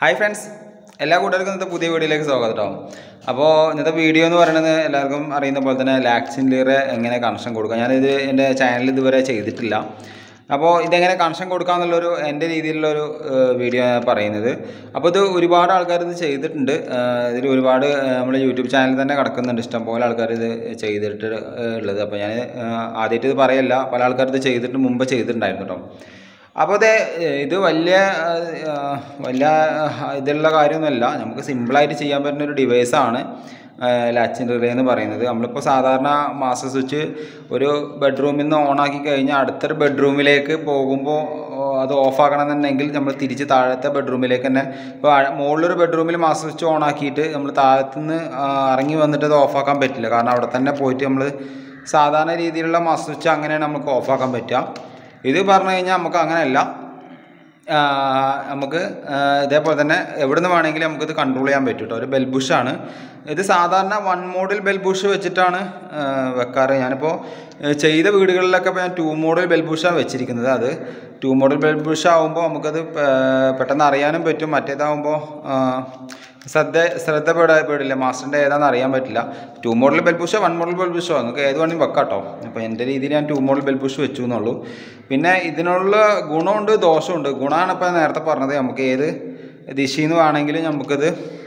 hi friends എല്ലാ കൂട്ടുകാർക്കും ഇന്നത്തെ പുതിയ വീഡിയോയിലേക്ക് സ്വാഗതം കേട്ടോ അപ്പോൾ ഇന്നത്തെ വീഡിയോ എന്ന് പറയുന്നത് എല്ലാവർക്കും അറിയുന്ന പോലെ തന്നെ ലാക്സിൻ ലീറ എങ്ങനെ കണക്ഷൻ കൊടുക്കുക ഞാനിത് എൻ്റെ ചാനലിൽ ഇതുവരെ ചെയ്തിട്ടില്ല അപ്പോൾ ഇതെങ്ങനെ കണക്ഷൻ കൊടുക്കുക എന്നുള്ളൊരു എൻ്റെ രീതിയിലുള്ളൊരു ഏഹ്, വീഡിയോ ഞാൻ പറയുന്നത് അപ്പോൾ ഇത് ഒരുപാട് ആൾക്കാർ ഇത് ചെയ്തിട്ടുണ്ട് ഏഹ്, ഇതിൽ ഒരുപാട് ഏഹ്, നമ്മുടെ യൂട്യൂബ് ചാനലിൽ തന്നെ കിടക്കുന്നുണ്ട് ഇഷ്ടംപോലെ ആൾക്കാർ ഇത് ചെയ്തിട്ട് ഏഹ്, ഉള്ളത് അപ്പോൾ ഞാൻ ആദ്യമായിട്ട് ഇത് പറയല്ല പല ആൾക്കാർ ഇത് ചെയ്തിട്ട് മുമ്പ് ചെയ്തിട്ടുണ്ടായിരുന്നു കേട്ടോ അപ്പോൾ ഇത് ഇത് വലിയ ആ, വലിയ ആ, ഇതുള്ള കാര്യമൊന്നുമല്ല നമുക്ക് സിമ്പിളായിട്ട് ചെയ്യാൻ പറ്റുന്ന ഒരു ഡിവൈസാണ് ലാച്ചിൻ റിലേ എന്ന് പറയുന്നത് നമ്മളിപ്പോൾ സാധാരണ മാസ്റ്റർ സ്വിച്ച് ഒരു ബെഡ്റൂമിൽ നിന്ന് ഓണാക്കി കഴിഞ്ഞാൽ അടുത്തൊരു ബെഡ്റൂമിലേക്ക് പോകുമ്പോൾ അത് ഓഫാക്കണമെന്നുണ്ടെങ്കിൽ നമ്മൾ തിരിച്ച് താഴത്തെ ബെഡ്റൂമിലേക്ക് തന്നെ ഇപ്പോൾ മുകളിലൊരു ബെഡ്റൂമിൽ മാസ്റ്റർ സ്വിച്ച് ഓണാക്കിയിട്ട് നമ്മൾ താഴത്തുനിന്ന് ആ, ഇറങ്ങി വന്നിട്ട് അത് ഓഫാക്കാൻ പറ്റില്ല കാരണം അവിടെ തന്നെ പോയിട്ട് നമ്മൾ സാധാരണ രീതിയിലുള്ള മാസ്റ്റർ സ്വിച്ച് അങ്ങനെയാണ് നമുക്ക് ഓഫാക്കാൻ പറ്റുക ഇത് പറഞ്ഞു കഴിഞ്ഞാൽ നമുക്ക് അങ്ങനെയല്ല ആ, നമുക്ക് ആ, ഇതേപോലെ തന്നെ എവിടെ നിന്ന് വേണമെങ്കിലും നമുക്കിത് കൺട്രോൾ ചെയ്യാൻ പറ്റും കേട്ടോ ഒരു ബെൽബുഷാണ് ഇത് സാധാരണ വൺ മോഡൽ ബെൽബുഷ് വെച്ചിട്ടാണ് ആ, വെക്കാറ് ഞാനിപ്പോൾ ഏ, ചെയ്ത വീടുകളിലൊക്കെ ഇപ്പോൾ ഞാൻ ടു മോഡൽ ബെൽബുഷാണ് വെച്ചിരിക്കുന്നത് അത് ടു മോഡൽ ബെൽബുഷ് ആകുമ്പോൾ നമുക്കത് പെ- പെട്ടെന്ന് അറിയാനും പറ്റും മറ്റേതാകുമ്പോൾ ആ, ശ്രദ്ധ ശ്രദ്ധപ്പെടപ്പെടില്ല മാസ്റ്ററിൻ്റെ ഏതാണെന്ന് അറിയാൻ പറ്റില്ല ടു മോഡൽ ബെൽബുഷോ വൺ മോഡൽ ബെൽബുഷോ നിങ്ങൾക്ക് ഏത് വേണമെങ്കിലും വെക്കാം കേട്ടോ അപ്പോൾ എൻ്റെ രീതിയിൽ ഞാൻ ടു മോഡൽ ബെൽബുഷ് വെച്ചു എന്നുള്ളൂ പിന്നെ ഇതിനുള്ള ഗുണമുണ്ട് ദോഷമുണ്ട് ഗുണമാണ് ഇപ്പോൾ നേരത്തെ പറഞ്ഞത് നമുക്ക് ഏത് ദിശയിൽ നിന്ന് വേണമെങ്കിലും നമുക്കിത്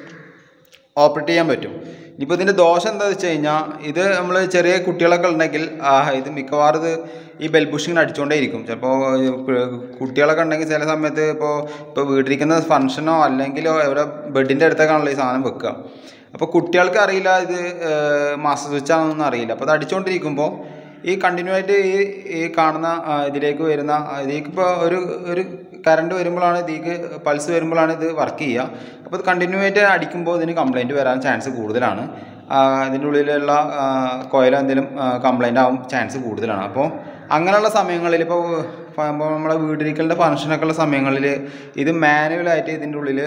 ഓപ്പറേറ്റ് ചെയ്യാൻ പറ്റും ഇനിയിപ്പോൾ ഇതിൻ്റെ ദോഷം എന്താ വെച്ച് കഴിഞ്ഞാൽ ഇത് നമ്മൾ ചെറിയ കുട്ടികളൊക്കെ ഉണ്ടെങ്കിൽ ആ ഇത് മിക്കവാറും ഇത് ഈ ബെൽബുഷിങ്ങനെ അടിച്ചുകൊണ്ടേ ഇരിക്കും ചിലപ്പോൾ കുട്ടികളൊക്കെ ഉണ്ടെങ്കിൽ ചില സമയത്ത് ഇപ്പോൾ ഇപ്പോൾ വീട്ടിലിരിക്കുന്ന ഫംഗ്ഷനോ അല്ലെങ്കിലോ എവിടെ ബെഡിൻ്റെ അടുത്തേക്കാണല്ലോ ഈ സാധനം വെക്കുക അപ്പോൾ കുട്ടികൾക്ക് അറിയില്ല ഇത് മാസ്റ്റർ സ്വിച്ച് ആണെന്നൊന്നും അറിയില്ല അപ്പോൾ അത് അടിച്ചുകൊണ്ടിരിക്കുമ്പോൾ ഈ കണ്ടിന്യൂ ആയിട്ട് ഈ ഈ കാണുന്ന ആ, ഇതിലേക്ക് വരുന്ന ആ, ഇതിലേക്ക് ഇപ്പോൾ ഒരു ഒരു കറണ്ട് വരുമ്പോഴാണ് ഇതിലേക്ക് പൾസ് വരുമ്പോഴാണ് ഇത് വർക്ക് ചെയ്യുക അപ്പോൾ ഇത് കണ്ടിന്യൂ ആയിട്ട് അടിക്കുമ്പോൾ ഇതിന് കംപ്ലൈൻറ്റ് വരാൻ ചാൻസ് കൂടുതലാണ് ആ, ഇതിൻ്റെ ഉള്ളിലുള്ള കോയിലോ എന്തെങ്കിലും കംപ്ലൈൻ്റ് ആവാൻ ചാൻസ് കൂടുതലാണ് അപ്പോൾ അങ്ങനെയുള്ള സമയങ്ങളിൽ ഇപ്പോൾ ഇപ്പോൾ നമ്മളെ വീട്ടിലേക്കുള്ള ഫംഗ്ഷനൊക്കെ ഉള്ള സമയങ്ങളിൽ ഇത് മാനുവലായിട്ട് ഇതിൻ്റെ ഉള്ളിൽ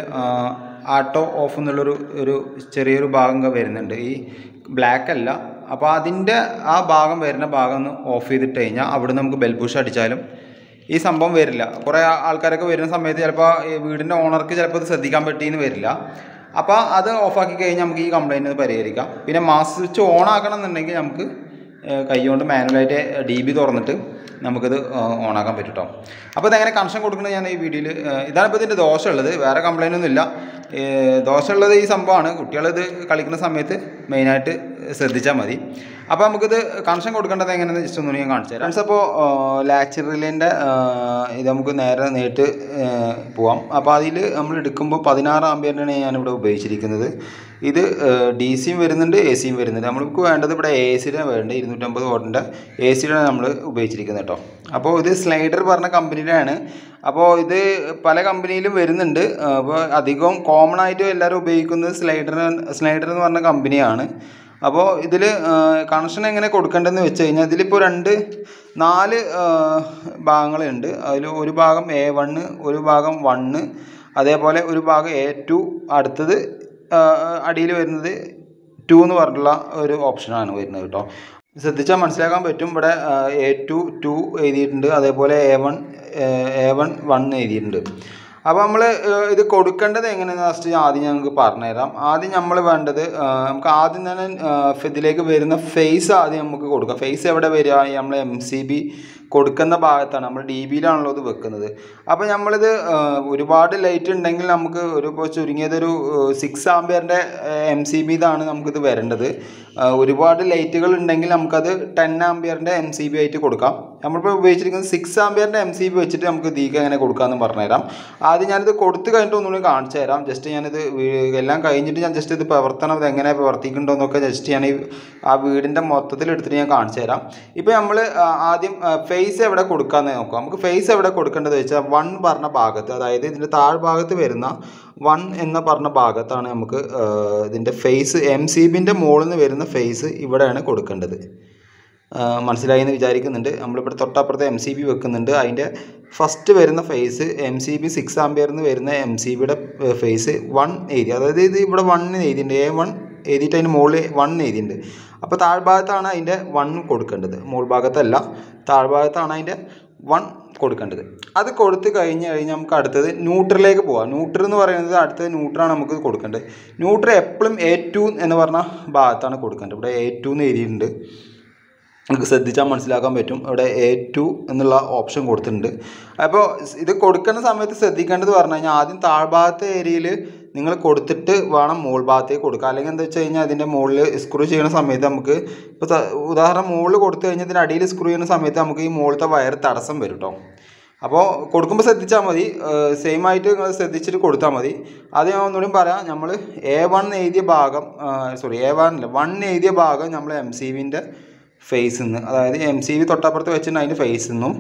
ആട്ടോ ഓഫ് എന്നുള്ളൊരു ഒരു ചെറിയൊരു ഭാഗം ഒക്കെ വരുന്നുണ്ട് ഈ ബ്ലാക്ക് അല്ല അപ്പോൾ അതിൻ്റെ ആ ഭാഗം വരുന്ന ഭാഗം ഒന്ന് ഓഫ് ചെയ്തിട്ട് കഴിഞ്ഞാൽ അവിടെ നമുക്ക് ബെൽബുഷ് അടിച്ചാലും ഈ സംഭവം വരില്ല കുറേ ആൾക്കാരൊക്കെ വരുന്ന സമയത്ത് ചിലപ്പോൾ ഈ വീടിൻ്റെ ഓണർക്ക് ചിലപ്പോൾ ഇത് ശ്രദ്ധിക്കാൻ പറ്റിയെന്ന് വരില്ല അപ്പോൾ അത് ഓഫാക്കി കഴിഞ്ഞാൽ നമുക്ക് ഈ കംപ്ലൈൻറ്റ് പരിഹരിക്കാം പിന്നെ മാസ് സ്വിച്ച് ഓൺ ആക്കണം എന്നുണ്ടെങ്കിൽ നമുക്ക് ഏഹ് കൈ കൊണ്ട് മാനുവലായിട്ട് ഡി ബി തുറന്നിട്ട് നമുക്കിത് ഓണാക്കാൻ പറ്റും കേട്ടോ അപ്പോൾ ഇതെങ്ങനെ കണക്ഷൻ കൊടുക്കുന്നത് ഞാൻ ഈ വീഡിയോയിൽ ഇതാണ് ഇപ്പോൾ ഇതിൻ്റെ ദോഷമുള്ളത് വേറെ കംപ്ലൈൻ്റ് ഒന്നും ഇല്ല ഏഹ് ദോഷമുള്ളത് ഈ സംഭവമാണ് കുട്ടികളിത് കളിക്കുന്ന സമയത്ത് മെയിനായിട്ട് ശ്രദ്ധിച്ചാൽ മതി അപ്പോൾ നമുക്കിത് കണക്ഷൻ കൊടുക്കേണ്ടത് എങ്ങനെയാണെന്ന് ജസ്റ്റ് ഒന്നുകൂടി ഞാൻ കാണിച്ചു തരാം ഫ്രണ്ട്സ് അപ്പോൾ ലാച്ച് റിലേൻ്റെ ഇത് നമുക്ക് നേരെ നേരിട്ട് ഏഹ് പോവാം അപ്പോൾ അതിൽ നമ്മൾ എടുക്കുമ്പോൾ പതിനാറ് ആംബിയറിനാണ് ഞാനിവിടെ ഉപയോഗിച്ചിരിക്കുന്നത് ഇത് ഡി സിയും വരുന്നുണ്ട് എ സിയും വരുന്നുണ്ട് നമ്മൾക്ക് വേണ്ടത് ഇവിടെ എ സിയുടെ വേണ്ടത് ഇരുന്നൂറ്റമ്പത് വോട്ടിൻ്റെ എ സിയുടെ നമ്മൾ ഉപയോഗിച്ചിരിക്കുന്നത് കേട്ടോ അപ്പോൾ ഇത് സ്ലൈഡർ പറഞ്ഞ കമ്പനിയിലാണ് അപ്പോൾ ഇത് പല കമ്പനിയിലും വരുന്നുണ്ട് അപ്പോൾ അധികവും കോമൺ ആയിട്ട് എല്ലാവരും ഉപയോഗിക്കുന്നത് സ്ലൈഡർ സ്ലൈഡർ എന്ന് പറഞ്ഞ കമ്പനിയാണ് അപ്പോൾ ഇതിൽ കണക്ഷൻ എങ്ങനെ കൊടുക്കേണ്ടതെന്ന് വെച്ച് കഴിഞ്ഞാൽ ഇതിലിപ്പോൾ രണ്ട് നാല് ആ, ഭാഗങ്ങളുണ്ട് അതിൽ ഒരു ഭാഗം എ വണ്ണ് ഒരു ഭാഗം വണ്ണ് അതേപോലെ ഒരു ഭാഗം എ ടു അടുത്തത് അടിയിൽ വരുന്നത് ടു എന്ന് പറഞ്ഞിട്ടുള്ള ഒരു ഓപ്ഷനാണ് വരുന്നത് കേട്ടോ ശ്രദ്ധിച്ചാൽ മനസ്സിലാക്കാൻ പറ്റും ഇവിടെ എ ടു ടു എഴുതിയിട്ടുണ്ട് അതേപോലെ A one A one one എഴുതിയിട്ടുണ്ട് അപ്പോൾ നമ്മൾ ഇത് കൊടുക്കേണ്ടത് എങ്ങനെയാണെന്ന് ഫസ്റ്റ് ആദ്യം ഞങ്ങൾക്ക് പറഞ്ഞുതരാം ആദ്യം നമ്മൾ വേണ്ടത് ആ, നമുക്ക് ആദ്യം തന്നെ ആ, ഇതിലേക്ക് വരുന്ന ഫേസ് ആദ്യം നമുക്ക് കൊടുക്കാം ഫേസ് എവിടെ വരിക നമ്മൾ എം സി ബി കൊടുക്കുന്ന ഭാഗത്താണ് നമ്മൾ ഡി ബിയിലാണല്ലോ ഇത് വെക്കുന്നത് അപ്പോൾ നമ്മളിത് ആ, ഒരുപാട് ലൈറ്റ് ഉണ്ടെങ്കിൽ നമുക്ക് ഒരു ഇപ്പോൾ ചുരുങ്ങിയതൊരു സിക്സ് ആംബിയറിൻ്റെ എം സി ബി ഇതാണ് നമുക്കിത് വരേണ്ടത് ആ, ഒരുപാട് ലൈറ്റുകൾ ഉണ്ടെങ്കിൽ നമുക്കത് ടെൻ ആംബിയറിൻ്റെ എം സി ബി ആയിട്ട് കൊടുക്കാം നമ്മളിപ്പോൾ ഉപയോഗിച്ചിരിക്കുന്നത് സിക്സ് ആംബിയറിൻ്റെ എം സി ബി വെച്ചിട്ട് നമുക്ക് ദീക്ക് എങ്ങനെ കൊടുക്കാമെന്ന് പറഞ്ഞുതരാം ആദ്യം ഞാനിത് കൊടുത്തു കഴിഞ്ഞിട്ട് ഒന്നുകൂടി കാണിച്ചു തരാം ജസ്റ്റ് ഞാനിത് വീ- എല്ലാം കഴിഞ്ഞിട്ട് ഞാൻ ജസ്റ്റ് ഇത് പ്രവർത്തനം ഇത് എങ്ങനെ പ്രവർത്തിക്കുന്നുണ്ടോ എന്നൊക്കെ ജസ്റ്റ് ഞാൻ ഈ ആ വീടിൻ്റെ മൊത്തത്തിൽ എടുത്തിട്ട് ഞാൻ കാണിച്ചു തരാം ഇപ്പോൾ നമ്മൾ ആദ്യം ഫേസ് എവിടെ കൊടുക്കാമെന്ന് നോക്കാം നമുക്ക് ഫേസ് എവിടെ കൊടുക്കേണ്ടത് വെച്ചാൽ വൺ പറഞ്ഞ ഭാഗത്ത് അതായത് ഇതിൻ്റെ താഴ്ഭാഗത്ത് വരുന്ന വൺ എന്ന പറഞ്ഞ ഭാഗത്താണ് നമുക്ക് ആ, ഇതിൻ്റെ ഫേസ് എം സി ബിൻ്റെ മുകളിൽ നിന്ന് വരുന്ന ഫേസ് ഇവിടെയാണ് കൊടുക്കേണ്ടത് ആ, മനസ്സിലായി എന്ന് വിചാരിക്കുന്നുണ്ട് നമ്മളിവിടെ തൊട്ടപ്പുറത്ത് എം സി ബി വെക്കുന്നുണ്ട് അതിൻ്റെ ഫസ്റ്റ് വരുന്ന phase M C B six ആംബിയറിൽ നിന്ന് വരുന്ന എം സി ബിയുടെ ഫേസ് വൺ എഴുതി അതായത് ഇത് ഇവിടെ വൺ എഴുതിയിട്ടുണ്ട് എ വൺ എഴുതിയിട്ട് അതിന് മുകളിൽ വൺ എഴുതിയിട്ടുണ്ട് അപ്പോൾ താഴ്ഭാഗത്താണ് അതിൻ്റെ വൺ കൊടുക്കേണ്ടത് മുകൾ ഭാഗത്തല്ല താഴ്ഭാഗത്താണ് അതിൻ്റെ വൺ കൊടുക്കേണ്ടത് അത് കൊടുത്ത് കഴിഞ്ഞ് കഴിഞ്ഞാൽ നമുക്ക് അടുത്തത് ന്യൂട്രലിലേക്ക് പോവാം ന്യൂട്രൽ എന്ന് പറയുന്നത് അടുത്തത് ന്യൂട്രാണ് നമുക്ക് കൊടുക്കേണ്ടത് ന്യൂട്രൽ എപ്പോഴും എ ടു എന്ന് പറഞ്ഞ ഭാഗത്താണ് കൊടുക്കേണ്ടത് ഇവിടെ എ ടു എന്ന് എഴുതിയിട്ടുണ്ട് നമുക്ക് ശ്രദ്ധിച്ചാൽ മനസ്സിലാക്കാൻ പറ്റും ഇവിടെ എ ടു എന്നുള്ള ഓപ്ഷൻ കൊടുത്തിട്ടുണ്ട് അപ്പോൾ ഇത് കൊടുക്കുന്ന സമയത്ത് ശ്രദ്ധിക്കേണ്ടത് പറഞ്ഞു കഴിഞ്ഞാൽ ആദ്യം താഴ്ഭാഗത്തെ ഏരിയയിൽ നിങ്ങൾ കൊടുത്തിട്ട് വേണം മുകൾ ഭാഗത്തേക്ക് കൊടുക്കുക അല്ലെങ്കിൽ എന്താ വെച്ച് കഴിഞ്ഞാൽ അതിൻ്റെ മുകളിൽ സ്ക്രൂ ചെയ്യുന്ന സമയത്ത് നമുക്ക് ഇപ്പോൾ ഉദാഹരണം മുകളിൽ കൊടുത്തു കഴിഞ്ഞാൽ ഇതിൻ്റെ അടിയിൽ സ്ക്രൂ ചെയ്യുന്ന സമയത്ത് നമുക്ക് ഈ മുകളിലത്തെ വയർ തടസ്സം വരും കേട്ടോ അപ്പോൾ കൊടുക്കുമ്പോൾ ശ്രദ്ധിച്ചാൽ മതി സെയിം ആയിട്ട് നിങ്ങൾ ശ്രദ്ധിച്ചിട്ട് കൊടുത്താൽ മതി അത് ഞാൻ ഒന്നുകൂടി പറയാം നമ്മൾ എ വൺ എഴുതിയ ഭാഗം സോറി എ വൺ അല്ല വൺ എഴുതിയ ഭാഗം നമ്മൾ എം സി വിൻ്റെ ഫേസിൽ നിന്ന് അതായത് എം സി വി തൊട്ടപ്പുറത്ത് വെച്ചിട്ടുണ്ട് അതിൻ്റെ ഫേസിൽ നിന്നും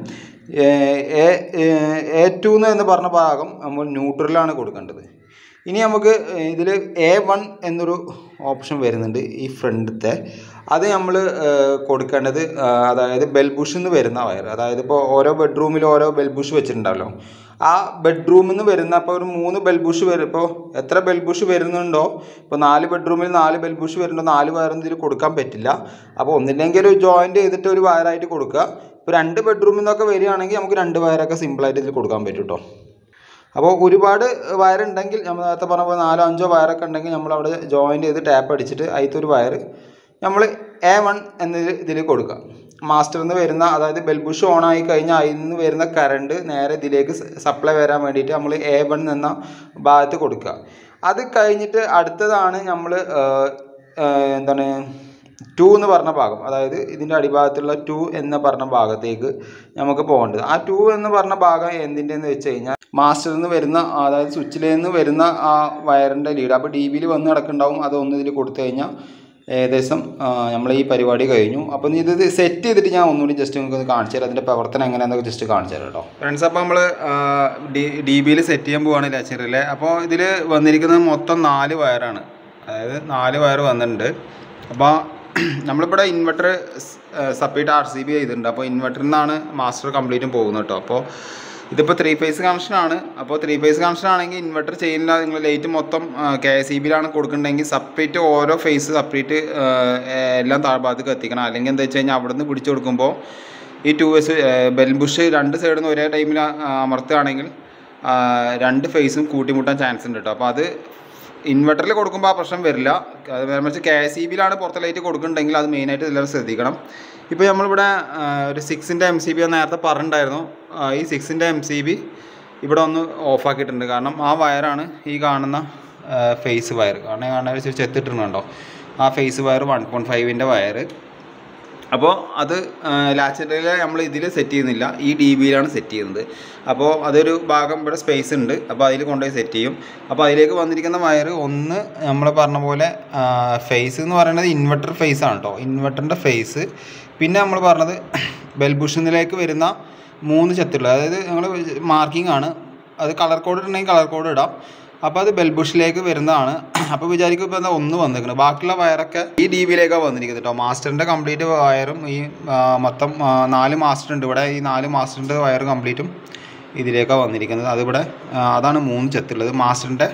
എ ടു എന്ന് പറഞ്ഞ ഭാഗം നമ്മൾ ന്യൂട്രലാണ് കൊടുക്കേണ്ടത് ഇനി നമുക്ക് ഇതിൽ എ വൺ എന്നൊരു ഓപ്ഷൻ വരുന്നുണ്ട് ഈ ഫ്രണ്ടത്തെ അത് നമ്മൾ കൊടുക്കേണ്ടത് ആ, അതായത് ബെൽബുഷിൽ നിന്ന് വരുന്ന വയർ അതായത് ഇപ്പോൾ ഓരോ ബെഡ്റൂമിൽ ഓരോ ബെൽബുഷ് വെച്ചിട്ടുണ്ടല്ലോ ആ ബെഡ്റൂമിൽ നിന്ന് വരുന്ന അപ്പോൾ ഒരു മൂന്ന് ബെൽബുഷ് വരും ഇപ്പോൾ എത്ര ബെൽബുഷ് വരുന്നുണ്ടോ ഇപ്പോൾ നാല് ബെഡ്റൂമിൽ നാല് ബെൽബുഷ് വരുന്നുണ്ടോ നാല് വയറൊന്നും ഇതിൽ കൊടുക്കാൻ പറ്റില്ല അപ്പോൾ ഒന്നില്ലെങ്കിൽ ഒരു ജോയിൻറ്റ് ചെയ്തിട്ട് ഒരു വയറായിട്ട് കൊടുക്കുക ഇപ്പോൾ രണ്ട് ബെഡ്റൂമിൽ നിന്നൊക്കെ വരികയാണെങ്കിൽ നമുക്ക് രണ്ട് വയറൊക്കെ സിമ്പിളായിട്ട് ഇതിൽ കൊടുക്കാൻ പറ്റും കേട്ടോ അപ്പോൾ ഒരുപാട് വയറുണ്ടെങ്കിൽ നമ്മൾ നേരത്തെ പറഞ്ഞ പോലെ നാലോ അഞ്ചോ വയറൊക്കെ ഉണ്ടെങ്കിൽ നമ്മൾ അവിടെ ജോയിൻ്റ് ചെയ്ത് ടാപ്പ് അടിച്ചിട്ട് അതിലത്തെ ഒരു വയർ നമ്മൾ എ വൺ എന്ന ഇതിൽ കൊടുക്കുക മാസ്റ്ററിൽ നിന്ന് വരുന്ന അതായത് ബെൽബുഷ് ഓൺ ആയി കഴിഞ്ഞാൽ അതിൽ നിന്ന് വരുന്ന കറണ്ട് നേരെ ഇതിലേക്ക് സപ്ലൈ വരാൻ വേണ്ടിയിട്ട് നമ്മൾ എ വൺ എന്ന ഭാഗത്ത് കൊടുക്കുക അത് കഴിഞ്ഞിട്ട് അടുത്തതാണ് നമ്മൾ എന്താണ് ടു എന്ന് പറഞ്ഞ ഭാഗം അതായത് ഇതിൻ്റെ അടിഭാഗത്തുള്ള ടു എന്ന് പറഞ്ഞ ഭാഗത്തേക്ക് നമുക്ക് പോകേണ്ടത് ആ ടു എന്ന് പറഞ്ഞ ഭാഗം എന്തിൻ്റെ എന്ന് വെച്ച് കഴിഞ്ഞാൽ മാസ്റ്ററിൽ നിന്ന് വരുന്ന അതായത് സ്വിച്ചിൽ നിന്ന് വരുന്ന ആ വയറിൻ്റെ ലീഡ് അപ്പോൾ ഡി ബിയിൽ വന്ന് കിടക്കുന്നുണ്ടാവും അതൊന്ന് ഇതിൽ കൊടുത്തു കഴിഞ്ഞാൽ ഏകദേശം നമ്മൾ ഈ പരിപാടി കഴിഞ്ഞു അപ്പോൾ ഇത് സെറ്റ് ചെയ്തിട്ട് ഞാൻ ഒന്നുകൂടി ജസ്റ്റ് നിങ്ങൾക്ക് കാണിച്ചു തരാം അതിൻ്റെ പ്രവർത്തനം എങ്ങനെയാണെന്നൊക്കെ ജസ്റ്റ് കാണിച്ചു തരാം കേട്ടോ ഫ്രണ്ട്സ് അപ്പോൾ നമ്മൾ ഡി ഡി ബിയിൽ സെറ്റ് ചെയ്യാൻ പോവാണ് ലാച്ചറിലെ അപ്പോൾ ഇതിൽ വന്നിരിക്കുന്നത് മൊത്തം നാല് വയറാണ് അതായത് നാല് വയർ വന്നിട്ടുണ്ട് അപ്പോൾ നമ്മളിവിടെ inverter separate R C B ചെയ്തിട്ടുണ്ട് അപ്പോൾ ഇൻവെർട്ടറിൽ നിന്നാണ് മാസ്റ്റർ കംപ്ലീറ്റും പോകുന്നത് കേട്ടോ അപ്പോൾ ഇതിപ്പോൾ ത്രീ ഫേസ് കണക്ഷനാണ് അപ്പോൾ ത്രീ ഫേസ് കണക്ഷൻ ആണെങ്കിൽ ഇൻവെർട്ടർ ചെയ്യുന്നില്ല നിങ്ങൾ ലൈറ്റ് മൊത്തം കെ എസ് ഇ ബിയിലാണ് കൊടുക്കുന്നുണ്ടെങ്കിൽ സെപ്പറേറ്റ് ഓരോ ഫേസ് സെപ്പറേറ്റ് എല്ലാം താഴ്ഭാഗത്തേക്ക് എത്തിക്കണം അല്ലെങ്കിൽ എന്താ വെച്ച് കഴിഞ്ഞാൽ അവിടെ നിന്ന് പിടിച്ചു കൊടുക്കുമ്പോൾ ഈ ടു വേസ് ബെൽബുഷ് രണ്ട് സൈഡിൽ നിന്ന് ഒരേ ടൈമിൽ അമർത്തുകയാണെങ്കിൽ ആ, രണ്ട് ഫേസും കൂട്ടിമുട്ടാൻ ചാൻസ് ഉണ്ട് കേട്ടോ അപ്പോൾ അത് ഇൻവെർട്ടറിൽ കൊടുക്കുമ്പോൾ ആ പ്രശ്നം വരില്ല അത് നേരെ മറിച്ച് കെ എസ് ഇ ബിയിലാണ് പുറത്തെ ലൈറ്റ് കൊടുക്കുന്നുണ്ടെങ്കിൽ അത് മെയിനായിട്ട് എല്ലാവരും ശ്രദ്ധിക്കണം ഇപ്പോൾ നമ്മളിവിടെ ആ, ഒരു സിക്സിൻ്റെ എം സി ബി നേരത്തെ പറഞ്ഞിട്ടുണ്ടായിരുന്നു ആ, ഈ സിക്സിൻ്റെ എം സി ബി ഇവിടെ ഒന്ന് ഓഫാക്കിയിട്ടുണ്ട് കാരണം ആ വയറാണ് ഈ കാണുന്ന ഫേസ് വയർ കാരണം കാണാൻ ഒരു ചെത്തിട്ടുണ്ടോ ആ ഫേസ് വയർ വൺ പോയിൻറ്റ് ഫൈവിൻ്റെ വയർ അപ്പോൾ അത് ലാച്ചറിൽ നമ്മൾ ഇതിൽ സെറ്റ് ചെയ്യുന്നില്ല ഈ ഡി ബിയിലാണ് സെറ്റ് ചെയ്യുന്നത് അപ്പോൾ അതൊരു ഭാഗം ഇവിടെ സ്പേസ് ഉണ്ട് അപ്പോൾ അതിൽ കൊണ്ടുപോയി സെറ്റ് ചെയ്യും അപ്പോൾ അതിലേക്ക് വന്നിരിക്കുന്ന വയർ ഒന്ന് നമ്മൾ പറഞ്ഞ പോലെ ഫേസ് എന്ന് പറയുന്നത് ഇൻവെർട്ടർ ഫേസ് ആണ് കേട്ടോ ഇൻവെർട്ടറിൻ്റെ ഫേസ് പിന്നെ നമ്മൾ പറഞ്ഞത് ബെൽബുഷനിലേക്ക് വരുന്ന മൂന്ന് ചെത്തുകൾ അതായത് ഞങ്ങൾ മാർക്കിംഗ് ആണ് അത് കളർ കോഡ് ഉണ്ടെങ്കിൽ കളർ കോഡ് ഇടാം അപ്പോൾ അത് ബെൽബുഷിലേക്ക് വരുന്നതാണ് അപ്പോൾ വിചാരിക്കും ഇപ്പോൾ എന്താ ഒന്ന് വന്നിരിക്കുന്നത് ബാക്കിയുള്ള വയറൊക്കെ ഈ ഡി ബിയിലേക്കാണ് വന്നിരിക്കുന്നത് കേട്ടോ മാസ്റ്ററിൻ്റെ കംപ്ലീറ്റ് വയറും ഈ ആ, മൊത്തം ആ, നാല് മാസ്റ്റർ ഉണ്ട് ഇവിടെ ഈ നാല് മാസ്റ്ററിൻ്റെ വയർ കംപ്ലീറ്റും ഇതിലേക്കാണ് വന്നിരിക്കുന്നത് അതിവിടെ ആ, അതാണ് മൂന്ന് ചെത്തുള്ളത് മാസ്റ്ററിൻ്റെ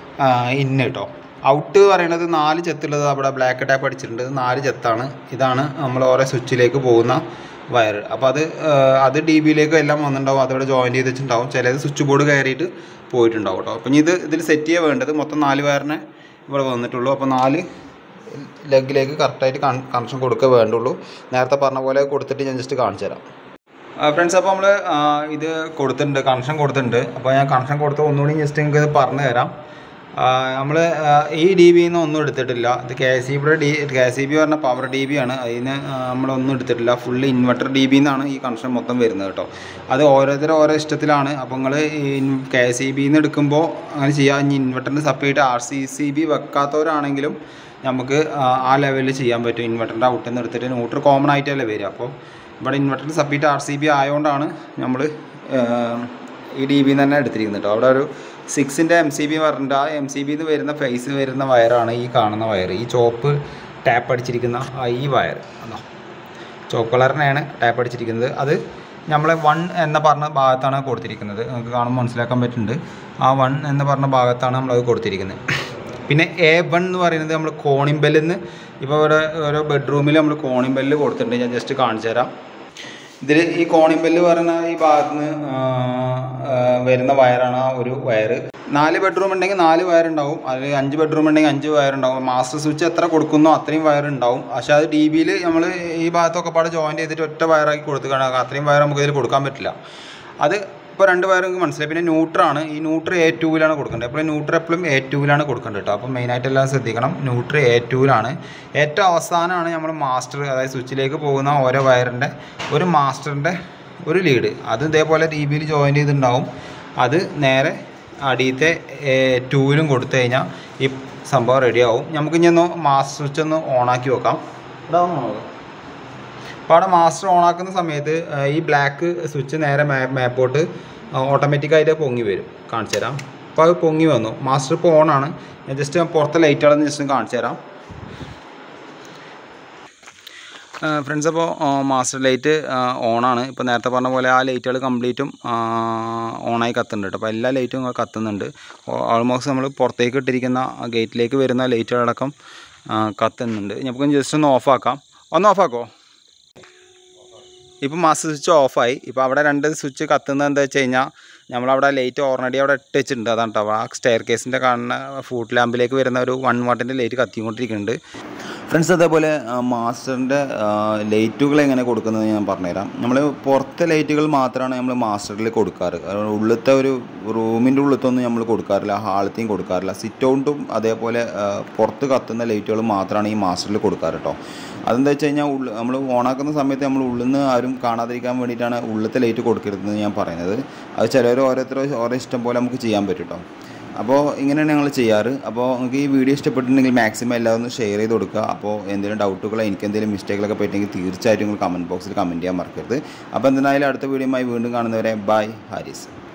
ഇന്ന് കേട്ടോ ഔട്ട് പറയുന്നത് നാല് ചെത്തുള്ളത് അവിടെ ബ്ലാക്ക് ടാപ്പ് അടിച്ചിട്ടുണ്ട് ഇത് നാല് ചെത്താണ് ഇതാണ് നമ്മൾ ഓരോ സ്വിച്ചിലേക്ക് പോകുന്ന വയർ അപ്പോൾ അത് ആ, അത് ഡി ബിയിലേക്ക് എല്ലാം വന്നിട്ടുണ്ടാവും അതവിടെ ജോയിൻ ചെയ്ത് വെച്ചിട്ടുണ്ടാവും ചിലത് സ്വിച്ച് ബോർഡ് കയറിയിട്ട് പോയിട്ടുണ്ടാവും കേട്ടോ അപ്പം ഇനി ഇത് ഇതിൽ സെറ്റ് ചെയ്യാൻ വേണ്ടത് മൊത്തം നാല് വയറിനെ ഇവിടെ വന്നിട്ടുള്ളൂ അപ്പോൾ നാല് ലെഗിലേക്ക് കറക്റ്റായിട്ട് കണക്ഷൻ കൊടുക്കുക വേണ്ടുള്ളൂ നേരത്തെ പറഞ്ഞ പോലെ കൊടുത്തിട്ട് ഞാൻ ജസ്റ്റ് കാണിച്ചു തരാം ഫ്രണ്ട്സ് അപ്പോൾ നമ്മൾ ഇത് കൊടുത്തിട്ടുണ്ട് കണക്ഷൻ കൊടുത്തിട്ടുണ്ട് അപ്പോൾ ഞാൻ കണക്ഷൻ കൊടുത്ത ഒന്നുകൂടി ജസ്റ്റ് നിങ്ങൾക്ക് ഇത് പറഞ്ഞു തരാം നമ്മൾ ഈ ഡി ബിയിൽ നിന്ന് ഒന്നും എടുത്തിട്ടില്ല ഇത് K S E D K S E B പറഞ്ഞ പവർ ഡി ബി ആണ് അതിന് നമ്മളൊന്നും എടുത്തിട്ടില്ല ഫുള്ള് ഇൻവെർട്ടർ ഡി ബിയിൽ നിന്നാണ് ഈ കണക്ഷൻ മൊത്തം വരുന്നത് കേട്ടോ അത് ഓരോരുത്തരും ഓരോ ഇഷ്ടത്തിലാണ് അപ്പോൾ നിങ്ങൾ കെ എസ് ഇ ബിയിൽ നിന്ന് എടുക്കുമ്പോൾ അങ്ങനെ ചെയ്യാം ഇനി ഇൻവെർട്ടറിന് separate R C C B വെക്കാത്തവരാണെങ്കിലും നമുക്ക് ആ, ആ ലെവലിൽ ചെയ്യാൻ പറ്റും ഇൻവെർട്ടറിൻ്റെ ഔട്ടിൽ നിന്ന് എടുത്തിട്ട് ന്യൂട്രൽ കോമൺ ആയിട്ടല്ലേ വരിക അപ്പോൾ ഇവിടെ ഇൻവെർട്ടറിന് സെപ്പറേറ്റ് ആർ സി ബി ആയതുകൊണ്ടാണ് നമ്മൾ ഈ ഡി ബിന്ന് തന്നെ എടുത്തിരിക്കുന്നത് കേട്ടോ അവിടെ ഒരു സിക്സിൻ്റെ എം സി ബി പറഞ്ഞിട്ട് ആ എം സി ബിന്ന് വരുന്ന ഫേസ് വരുന്ന വയറാണ് ഈ കാണുന്ന വയർ ഈ ചോപ്പ് ടാപ്പ് അടിച്ചിരിക്കുന്ന ആ ഈ വയർ അതോ ചോപ്പ് കളറിനെയാണ് ടാപ്പ് അടിച്ചിരിക്കുന്നത് അത് നമ്മളെ വൺ എന്ന പറഞ്ഞ ഭാഗത്താണ് കൊടുത്തിരിക്കുന്നത് നമുക്ക് കാണുമ്പോൾ മനസ്സിലാക്കാൻ പറ്റുന്നുണ്ട് ആ വൺ എന്ന് പറഞ്ഞ ഭാഗത്താണ് നമ്മളത് കൊടുത്തിരിക്കുന്നത് പിന്നെ എ വൺ എന്ന് പറയുന്നത് നമ്മൾ കോണിമ്പലിൽ നിന്ന് ഇപ്പോൾ ഇവിടെ ഓരോ ബെഡ്റൂമിൽ നമ്മൾ കോണിമ്പലിൽ കൊടുത്തിട്ടുണ്ട് ഞാൻ ജസ്റ്റ് കാണിച്ചു തരാം ഇതിൽ ഈ കോണിമ്പല്ല് പറയുന്ന ഈ ഭാഗത്ത് നിന്ന് വരുന്ന വയറാണ് ആ ഒരു വയറ് നാല് ബെഡ്റൂം ഉണ്ടെങ്കിൽ നാല് വയറുണ്ടാവും അതിൽ അഞ്ച് ബെഡ്റൂം ഉണ്ടെങ്കിൽ അഞ്ച് വയറുണ്ടാവും മാസ്റ്റർ സ്വിച്ച് എത്ര കൊടുക്കുന്നോ അത്രയും വയറുണ്ടാവും പക്ഷെ അത് ഡി ബിയിൽ നമ്മൾ ഈ ഭാഗത്തൊക്കെ പാടെ ജോയിൻ ചെയ്തിട്ട് ഒറ്റ വയറാക്കി കൊടുത്തുകയാണ് അത്രയും വയർ നമുക്ക് ഇതിൽ കൊടുക്കാൻ പറ്റില്ല അത് ഇപ്പോൾ രണ്ട് വയർ നിങ്ങൾക്ക് മനസ്സിലായി പിന്നെ ന്യൂട്രാണ് ഈ ന്യൂട്ര എ ടുവിലാണ് കൊടുക്കേണ്ടത് എപ്പോഴും ന്യൂട്ര എപ്പോഴും എ ടുവിലാണ് കൊടുക്കേണ്ടത് കേട്ടോ അപ്പോൾ മെയിനായിട്ട് എല്ലാം ശ്രദ്ധിക്കണം ന്യൂട്ര എ ടുവിലാണ് ഏറ്റവും അവസാനമാണ് നമ്മൾ മാസ്റ്റർ അതായത് സ്വിച്ചിലേക്ക് പോകുന്ന ഓരോ വയറിൻ്റെ ഒരു മാസ്റ്ററിൻ്റെ ഒരു ലീഡ് അത് ഇതേപോലെ ടി ബിയിൽ ജോയിൻ ചെയ്തിട്ടുണ്ടാവും അത് നേരെ അടിയത്തെ ടൂവിലും കൊടുത്തു കഴിഞ്ഞാൽ ഈ സംഭവം റെഡിയാവും നമുക്ക് ഇനി ഒന്ന് മാസ്റ്റർ സ്വിച്ച് ഒന്ന് ഓണാക്കി വെക്കാം ഇതാവുന്നോ അപ്പോൾ അവിടെ മാസ്റ്റർ ഓണാക്കുന്ന സമയത്ത് ആ, ഈ ബ്ലാക്ക് സ്വിച്ച് നേരെ മേ മേപ്പോട്ട് ഓട്ടോമാറ്റിക്കായിട്ട് പൊങ്ങി വരും കാണിച്ചു തരാം അപ്പോൾ അത് പൊങ്ങി വന്നു മാസ്റ്റർ ഇപ്പോൾ ഓണാണ് ഞാൻ ജസ്റ്റ് പുറത്തെ ലൈറ്റുകളൊന്ന് ജസ്റ്റ് കാണിച്ചു തരാം ഫ്രണ്ട്സ് അപ്പോൾ മാസ്റ്റർ ലൈറ്റ് ഓണാണ് ഇപ്പോൾ നേരത്തെ പറഞ്ഞ പോലെ ആ ലൈറ്റുകൾ കംപ്ലീറ്റും ഓണായി കത്തുന്നുണ്ട് കേട്ടോ അപ്പോൾ എല്ലാ ലൈറ്റും കത്തുന്നുണ്ട് ഓൾമോസ്റ്റ് നമ്മൾ പുറത്തേക്ക് ഇട്ടിരിക്കുന്ന ഗേറ്റിലേക്ക് വരുന്ന ലൈറ്റുകളടക്കം ആ, കത്തുന്നുണ്ട് നമുക്ക് ജസ്റ്റ് ഒന്ന് ഓഫാക്കാം ഒന്ന് ഓഫാക്കോ ഇപ്പോൾ മാസ്റ്റർ സ്വിച്ച് ഓഫായി ഇപ്പോൾ അവിടെ രണ്ട് സ്വിച്ച് കത്തുന്നത് എന്താ വെച്ച് കഴിഞ്ഞാൽ നമ്മളവിടെ ലൈറ്റ് ഓൾറെഡി അവിടെ ഇട്ട് വെച്ചിട്ടുണ്ട് അതാണ് കേട്ടോ ആ സ്റ്റെയർ കേസിൻ്റെ കാണുന്ന ഫൂട്ട് ലാമ്പിലേക്ക് വരുന്ന ഒരു വൺ വാട്ടിൻ്റെ ലൈറ്റ് കത്തിക്കൊണ്ടിരിക്കുന്നുണ്ട് ഫ്രണ്ട്സ് അതേപോലെ മാസ്റ്ററിൻ്റെ ലൈറ്റുകൾ എങ്ങനെ കൊടുക്കുന്നത് ഞാൻ പറഞ്ഞുതരാം നമ്മൾ പുറത്തെ ലൈറ്റുകൾ മാത്രമാണ് നമ്മൾ മാസ്റ്ററിൽ കൊടുക്കാറ് കാരണം ഉള്ളിലത്തെ ഒരു റൂമിൻ്റെ ഉള്ളിലത്തൊന്നും നമ്മൾ കൊടുക്കാറില്ല ഹാളത്തെയും കൊടുക്കാറില്ല സിറ്റ് ഔട്ടും അതേപോലെ ആ, പുറത്ത് കത്തുന്ന ലൈറ്റുകൾ മാത്രമാണ് ഈ മാസ്റ്ററിൽ കൊടുക്കാറ് കേട്ടോ അതെന്താ വെച്ച് കഴിഞ്ഞാൽ ഉള്ളിൽ നമ്മൾ ഓണാക്കുന്ന സമയത്ത് നമ്മൾ ഉള്ളിൽ നിന്ന് ആരും കാണാതിരിക്കാൻ വേണ്ടിയിട്ടാണ് ഉള്ളിലത്തെ ലൈറ്റ് കൊടുക്കരുതെന്ന് ഞാൻ പറയുന്നത് അത് ചിലർ ഓരോരുത്തർ ഓരോ ഇഷ്ടം പോലെ നമുക്ക് ചെയ്യാൻ പറ്റും കേട്ടോ അപ്പോൾ ഇങ്ങനെയാണ് ഞങ്ങൾ ചെയ്യാറ് അപ്പോൾ നിങ്ങൾക്ക് ഈ വീഡിയോ ഇഷ്ടപ്പെട്ടിട്ടുണ്ടെങ്കിൽ മാക്സിമം എല്ലാവരും ഒന്ന് ഷെയർ ചെയ്ത് കൊടുക്കുക അപ്പോൾ എന്തെങ്കിലും ഡൗട്ടുകളോ എനിക്ക് എന്തെങ്കിലും മിസ്റ്റേക്കുകളൊക്കെ പറ്റുമെങ്കിൽ തീർച്ചയായിട്ടും നിങ്ങൾ കമൻറ്റ് ബോക്സിൽ കമൻറ്റ് ചെയ്യാൻ മറക്കരുത് അപ്പോൾ എന്തായാലും അടുത്ത വീഡിയോയുമായി വീണ്ടും കാണുന്നവരെ ബൈ ഹാരിസ്